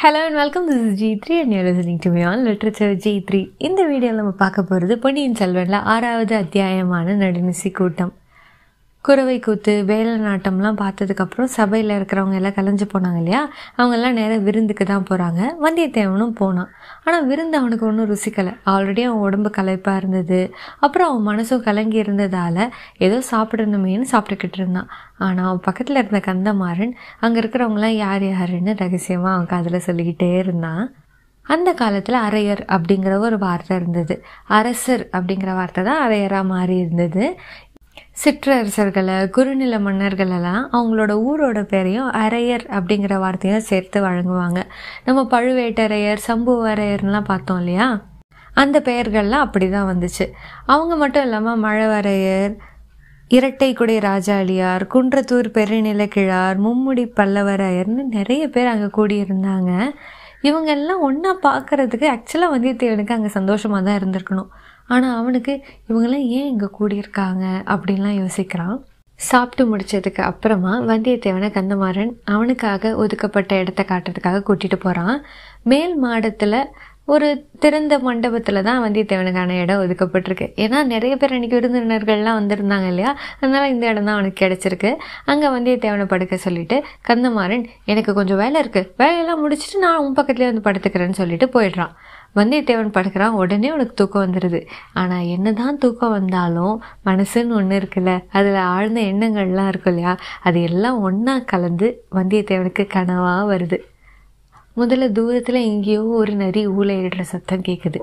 hello and welcome this is G three and you're listening to me on literature G three இந்த வீடியோவில் நம்ம பார்க்க போகிறது பொன்னியின் செல்வனில் ஆறாவது அத்தியாயமான நடுநிசி கூட்டம் குறவை கூத்து வேலை நாட்டம்லாம் பார்த்ததுக்கப்புறம் சபையில் இருக்கிறவங்க எல்லாம் கலைஞ்சு போனாங்க இல்லையா அவங்கெல்லாம் நேராக விருந்துக்கு தான் போகிறாங்க வந்தியத்தேவனும் போனான் ஆனால் விருந்து அவனுக்கு ஒன்றும் ருசிக்கலை ஆல்ரெடி அவன் உடம்பு களைப்பாக இருந்தது அப்புறம் அவன் மனசும் கலங்கி இருந்ததால் ஏதோ சாப்பிடணுமேனு சாப்பிட்டுக்கிட்டு இருந்தான் ஆனால் அவன் பக்கத்தில் இருந்த கந்தமாறன் அங்கே இருக்கிறவங்களாம் யார் யாருன்னு ரகசியமாக அவன் காதில் சொல்லிக்கிட்டே இருந்தான் அந்த காலத்தில் அரையர் அப்படிங்கிற ஒரு வார்த்தை இருந்தது அரசர் அப்படிங்கிற வார்த்தை தான் அரையராக மாறி இருந்தது சிற்றரசர்களை குறுநில மன்னர்களெல்லாம் அவங்களோட ஊரோட பேரையும் அரையர் அப்படிங்கிற வார்த்தையும் சேர்த்து வழங்குவாங்க நம்ம பழுவேட்டரையர் சம்புவரையர்லாம் பார்த்தோம் இல்லையா அந்த பெயர்கள்லாம் அப்படி தான் வந்துச்சு அவங்க மட்டும் இல்லாமல் மழவரையர் இரட்டைக்குடி ராஜாளியார் குன்றத்தூர் பெருநிலக்கிழார் மும்முடி பல்லவரையர்னு நிறைய பேர் அங்கே கூடியிருந்தாங்க இவங்க எல்லாம் ஒன்றா பார்க்குறதுக்கு ஆக்சுவலாக வந்தியத்தேவனுக்கு அங்கே சந்தோஷமாக தான் இருந்திருக்கணும் ஆனால் அவனுக்கு இவங்கெல்லாம் ஏன் இங்கே கூடியிருக்காங்க அப்படின்லாம் யோசிக்கிறான் சாப்பிட்டு முடிச்சதுக்கு அப்புறமா வந்தியத்தேவனை கந்தமாறன் அவனுக்காக ஒதுக்கப்பட்ட இடத்த காட்டுறதுக்காக கூட்டிகிட்டு போகிறான் மேல் மாடத்தில் ஒரு திறந்த மண்டபத்தில் தான் வந்தியத்தேவனுக்கான இடம் ஒதுக்கப்பட்டிருக்கு ஏன்னா நிறைய பேர் அன்றைக்கி விருந்தினர்கள்லாம் வந்திருந்தாங்க இல்லையா அதனால் இந்த இடம் தான் அவனுக்கு கிடச்சிருக்கு அங்கே வந்தியத்தேவனை படுக்க சொல்லிட்டு கந்தமாறன் எனக்கு கொஞ்சம் வேலை இருக்குது வேலையெல்லாம் முடிச்சுட்டு நான் உன் பக்கத்துலேயே வந்து படுத்துக்கிறேன்னு சொல்லிட்டு போயிடுறான் வந்தியத்தேவன் படுக்கிறான் உடனே உனக்கு தூக்கம் வந்துடுது ஆனால் என்ன தான் தூக்கம் வந்தாலும் மனசுன்னு ஒன்று இருக்குல்ல அதில் ஆழ்ந்த எண்ணங்கள்லாம் இருக்கும் இல்லையா அது எல்லாம் ஒன்றா கலந்து வந்தியத்தேவனுக்கு கனவாக வருது முதல்ல தூரத்தில் எங்கேயோ ஒரு நரி ஊழையிடுற சத்தம் கேட்குது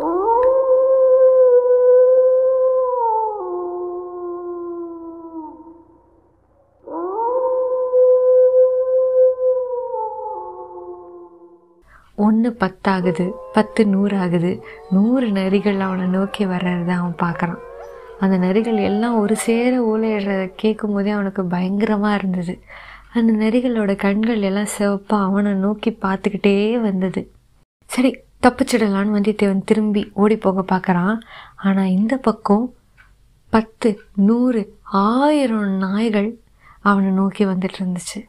ஒன்று பத்தாகுது பத்து நூறு ஆகுது நூறு நரிகள் அவனை நோக்கி வர்றத அவன் பார்க்குறான் அந்த நரிகள் எல்லாம் ஒரு சேர ஊழையிடுறத கேட்கும் போதே அவனுக்கு பயங்கரமாக இருந்தது அந்த நரிகளோட கண்கள் எல்லாம் சிவப்பாக அவனை நோக்கி பார்த்துக்கிட்டே வந்தது சரி தப்பிச்சிடலான்னு வந்தியத்தேவன் திரும்பி ஓடி போக பார்க்குறான் ஆனால் இந்த பக்கம் பத்து நூறு ஆயிரம் நாய்கள் அவனை நோக்கி வந்துட்டு இருந்துச்சு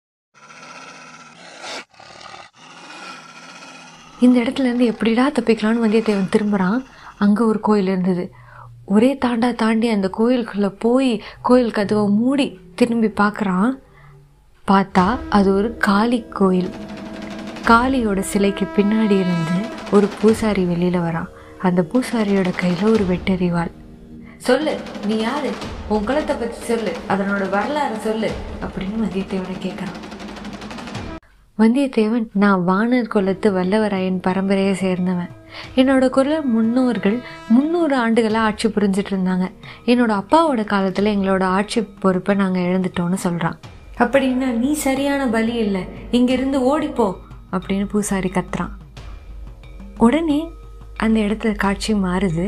இந்த இடத்துல இருந்து எப்படிடா தப்பிக்கலான்னு வந்தியத்தேவன் திரும்புகிறான் அங்கே ஒரு கோயில் இருந்தது ஒரே தாண்டா தாண்டி அந்த கோயிலுக்குள்ளே போய் கோயில் கதவை மூடி திரும்பி பார்க்குறான் பார்த்தா அது ஒரு காளி கோயில் காளியோட சிலைக்கு பின்னாடி இருந்து ஒரு பூசாரி வெளியில் வரான் அந்த பூசாரியோட கையில் ஒரு வெட்டறிவாள் சொல்லு நீ யாரு உன் குலத்தை பற்றி சொல்லு அதனோட வரலாறு சொல்லு அப்படின்னு வந்தியத்தேவனை கேட்குறான் வந்தியத்தேவன் நான் வானர் குலத்து வல்லவராயன் பரம்பரையை சேர்ந்தவன் என்னோட குல முன்னோர்கள் முந்நூறு ஆண்டுகளாக ஆட்சி புரிஞ்சிட்டு இருந்தாங்க என்னோட அப்பாவோட காலத்தில் எங்களோட ஆட்சி பொறுப்பை நாங்கள் இழந்துட்டோம்னு சொல்கிறான் அப்படின்னா நீ சரியான பலி இல்லை இங்கிருந்து ஓடிப்போ அப்படின்னு பூசாரி கத்துறான் உடனே அந்த இடத்துல காட்சி மாறுது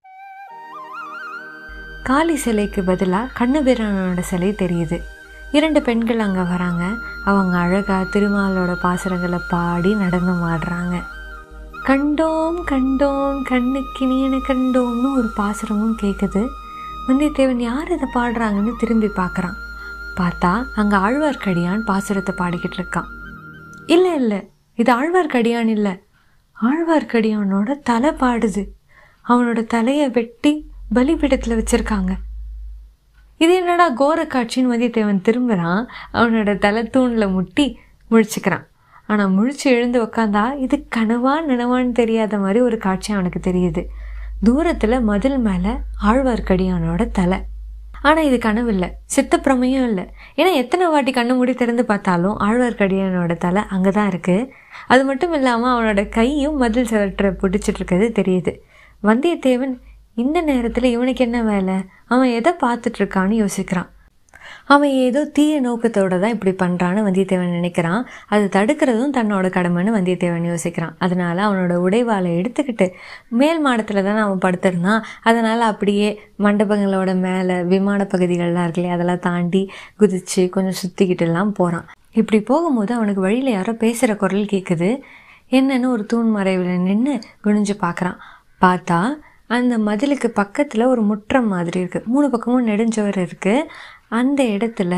காளி சிலைக்கு பதிலாக கண்ணபிரானோட சிலை தெரியுது இரண்டு பெண்கள் அங்கே வராங்க அவங்க அழகாக திருமாலோட பாசுரங்களை பாடி நடனம் ஆடுறாங்க கண்டோம் கண்டோம் கண்ணுக்கினியன கண்டோம்னு ஒரு பாசுரமும் கேட்குது வந்தியத்தேவன் யார் இதை பாடுறாங்கன்னு திரும்பி பார்க்குறான் பார்த்தா அங்கே ஆழ்வார்க்கடியான் பாசுரத்தை பாடிக்கிட்டு இருக்கான் இல்லை இல்லை இது ஆழ்வார்க்கடியான் இல்லை ஆழ்வார்க்கடியானோட தலை பாடுது அவனோட தலையை வெட்டி பலிபீடத்தில் வச்சுருக்காங்க இது என்னடா கோர காட்சின்னு வந்தியத்தேவன் திரும்புகிறான் அவனோட தலை தூணில் முட்டி முழிச்சுக்கிறான் ஆனால் முழிச்சு எழுந்து உக்காந்தா இது கனவா நினவான்னு தெரியாத மாதிரி ஒரு காட்சி அவனுக்கு தெரியுது தூரத்தில் மதில் மேலே ஆழ்வார்க்கடியானோட தலை ஆனால் இது கனவு இல்லை சித்தப்பிரமையும் இல்லை ஏன்னா எத்தனை வாட்டி கண்ணு மூடி திறந்து பார்த்தாலும் ஆழ்வார்க்கடியானோட தலை அங்கே தான் இருக்குது அது மட்டும் இல்லாமல் அவனோட கையும் மதில் சிவற்றை பிடிச்சிட்டு இருக்கிறது தெரியுது வந்தியத்தேவன் இந்த நேரத்தில் இவனுக்கு என்ன வேலை அவன் எதை பார்த்துட்ருக்கான்னு யோசிக்கிறான் அவன் ஏதோ தீய நோக்கத்தோடு தான் இப்படி பண்ணுறான்னு வந்தியத்தேவன் நினைக்கிறான் அது தடுக்கிறதும் தன்னோட கடமைன்னு வந்தியத்தேவன் யோசிக்கிறான் அதனால் அவனோட உடைவாளை எடுத்துக்கிட்டு மேல் மாடத்தில் தானே அவன் படுத்திருந்தான் அதனால் அப்படியே மண்டபங்களோட மேலே விமான பகுதிகள்லாம் இருக்கு இல்லையா அதெல்லாம் தாண்டி குதித்து கொஞ்சம் சுற்றிக்கிட்டுலாம் போகிறான் இப்படி போகும்போது அவனுக்கு வழியில் யாரோ பேசுகிற குரல் கேட்குது என்னன்னு ஒரு தூண் மறைவில் நின்று குனிஞ்சு பார்க்குறான் பார்த்தா அந்த மதிலுக்கு பக்கத்தில் ஒரு முற்றம் மாதிரி இருக்குது மூணு பக்கமும் நெடுஞ்சோறு இருக்குது அந்த இடத்துல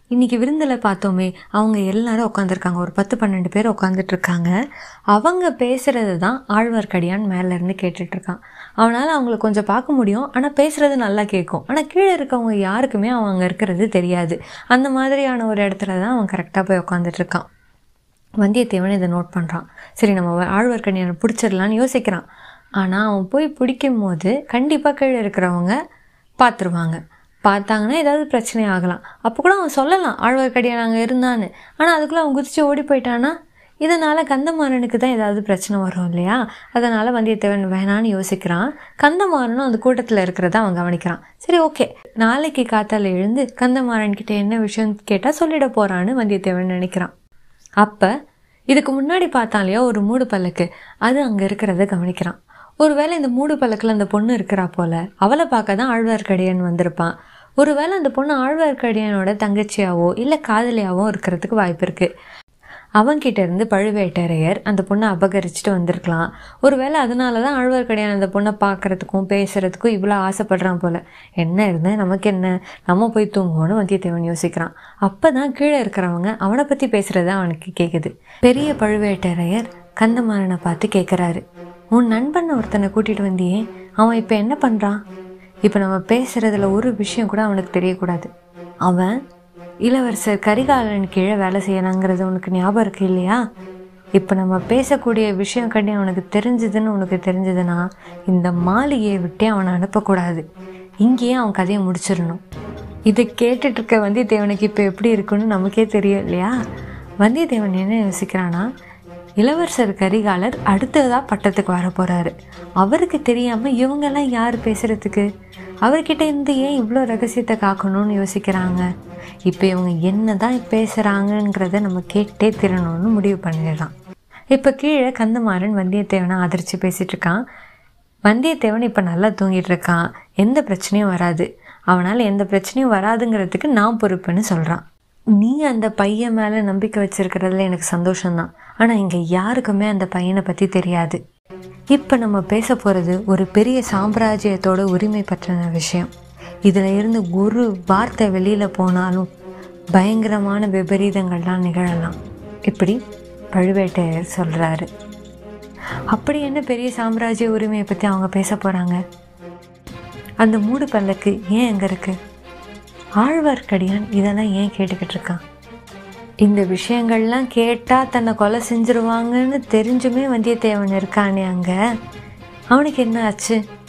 இன்னைக்கு விருந்தில் பார்த்தோமே அவங்க எல்லாரும் உட்காந்துருக்காங்க ஒரு பத்து பன்னெண்டு பேர் உட்காந்துட்டு இருக்காங்க அவங்க பேசுறது தான் ஆழ்வார்க்கடியான் மேலேருந்து கேட்டுட்ருக்கான் அவனால் அவங்கள கொஞ்சம் பார்க்க முடியும் ஆனால் பேசுறது நல்லா கேட்கும் ஆனால் கீழே இருக்கவங்க யாருக்குமே அவன் அங்கே இருக்கிறது தெரியாது அந்த மாதிரியான ஒரு இடத்துல தான் அவன் கரெக்டாக போய் உட்காந்துட்டு இருக்கான் வந்தியத்தேவன் இதை நோட் பண்ணுறான் சரி நம்ம ஆழ்வார்க்கடியானை பிடிச்சிடலான்னு யோசிக்கிறான் ஆனால் அவன் போய் பிடிக்கும் போது கண்டிப்பாக கீழே இருக்கிறவங்க பார்த்துருவாங்க பார்த்தாங்கன்னா ஏதாவது பிரச்சனை ஆகலாம் அப்போ கூட அவன் சொல்லலாம் ஆழ்வார்க்கடியான் அங்கே இருந்தான்னு ஆனால் அதுக்குள்ளே அவன் குதிச்சு ஓடி போயிட்டான்னா இதனால் கந்தமாறனுக்கு தான் ஏதாவது பிரச்சனை வரும் இல்லையா அதனால் வந்தியத்தேவன் வேணான்னு யோசிக்கிறான் கந்தமாறனும் அந்த கூட்டத்தில் இருக்கிறத அவன் கவனிக்கிறான் சரி ஓகே நாளைக்கு காத்தால எழுந்து கந்தமாறன் கிட்ட என்ன விஷயம் கேட்டால் சொல்லிட போகிறான்னு வந்தியத்தேவன் நினைக்கிறான் அப்போ இதுக்கு முன்னாடி பார்த்தான் இல்லையா ஒரு மூடு பல்லக்கு அது அங்கே இருக்கிறத கவனிக்கிறான் ஒருவேளை இந்த மூடு பல்லக்கில் அந்த பொண்ணு இருக்கிறா போல அவளை பார்க்க தான் ஆழ்வார்க்கடியான் வந்திருப்பான் ஒருவேளை அந்த பொண்ணு ஆழ்வார்க்கடியானோட தங்கச்சியாவோ இல்லை காதலியாவோ இருக்கிறதுக்கு வாய்ப்பு இருக்குது அவன்கிட்ட இருந்து பழுவேட்டரையர் அந்த பொண்ணை அபகரிச்சுட்டு வந்திருக்கலாம் ஒருவேளை அதனால தான் ஆழ்வார்க்கடியான் அந்த பொண்ணை பார்க்கறதுக்கும் பேசுறதுக்கும் இவ்வளோ ஆசைப்படுறான் போல என்ன இருந்து நமக்கு என்ன நம்ம போய் தூங்குவோன்னு வந்தியத்தேவன் யோசிக்கிறான் அப்போ தான் கீழே இருக்கிறவங்க அவனை பற்றி பேசுறது அவனுக்கு கேட்குது பெரிய பழுவேட்டரையர் கந்தமாறனை பார்த்து கேட்குறாரு உன் நண்பன் ஒருத்தனை கூட்டிகிட்டு வந்தியே அவன் இப்போ என்ன பண்ணுறான் இப்போ நம்ம பேசுகிறதுல ஒரு விஷயம் கூட அவனுக்கு தெரியக்கூடாது அவன் இளவரசர் கரிகாலன் கீழே வேலை செய்யணுங்கிறது உனக்கு ஞாபகம் இருக்கு இல்லையா இப்போ நம்ம பேசக்கூடிய விஷயம் கண்டி அவனுக்கு தெரிஞ்சதுன்னு உனக்கு தெரிஞ்சதுன்னா இந்த மாளிகையை விட்டே அவனை அனுப்பக்கூடாது இங்கேயே அவன் கதையை முடிச்சிடணும் இதை கேட்டுட்டு இருக்க வந்தியத்தேவனுக்கு இப்போ எப்படி இருக்குன்னு நமக்கே தெரியும் இல்லையா வந்தியத்தேவன் என்ன யோசிக்கிறான்னா இளவரசர் கரிகாலர் அடுத்ததாக பட்டத்துக்கு வர போகிறாரு அவருக்கு தெரியாமல் இவங்கெல்லாம் யார் பேசுகிறதுக்கு அவர்கிட்ட இருந்து ஏன் இவ்வளோ ரகசியத்தை காக்கணும்னு யோசிக்கிறாங்க இப்போ இவங்க என்ன தான் பேசுகிறாங்கங்கிறத நம்ம கேட்டே திறணும்னு முடிவு பண்ணிடலாம் இப்போ கீழே கந்தமாறன் வந்தியத்தேவனை ஆதரித்து பேசிகிட்டு இருக்கான் வந்தியத்தேவன் இப்போ நல்லா தூங்கிட்டு இருக்கான் எந்த பிரச்சனையும் வராது அவனால் எந்த பிரச்சனையும் வராதுங்கிறதுக்கு நான் பொறுப்புன்னு சொல்கிறான் நீ அந்த பையன் மேலே நம்பிக்கை வச்சிருக்கிறதுல எனக்கு சந்தோஷம்தான் ஆனால் இங்கே யாருக்குமே அந்த பையனை பற்றி தெரியாது இப்போ நம்ம பேச போகிறது ஒரு பெரிய சாம்ராஜ்யத்தோட உரிமை பற்றின விஷயம் இதில் இருந்து ஒரு வார்த்தை வெளியில் போனாலும் பயங்கரமான விபரீதங்கள்லாம் நிகழலாம் இப்படி பழுவேட்டையர் சொல்கிறாரு அப்படி என்ன பெரிய சாம்ராஜ்ய உரிமையை பற்றி அவங்க பேச போகிறாங்க அந்த மூடு பல்லக்கு ஏன் அங்கே இருக்கு ஆழ்வார்க்கடியான் இதெல்லாம் ஏன் கேட்டுக்கிட்டு இருக்கான் இந்த விஷயங்கள்லாம் கேட்டால் தன்னை கொலை செஞ்சிருவாங்கன்னு தெரிஞ்சுமே வந்தியத்தேவன் இருக்கானே அங்கே அவனுக்கு என்ன ஆச்சு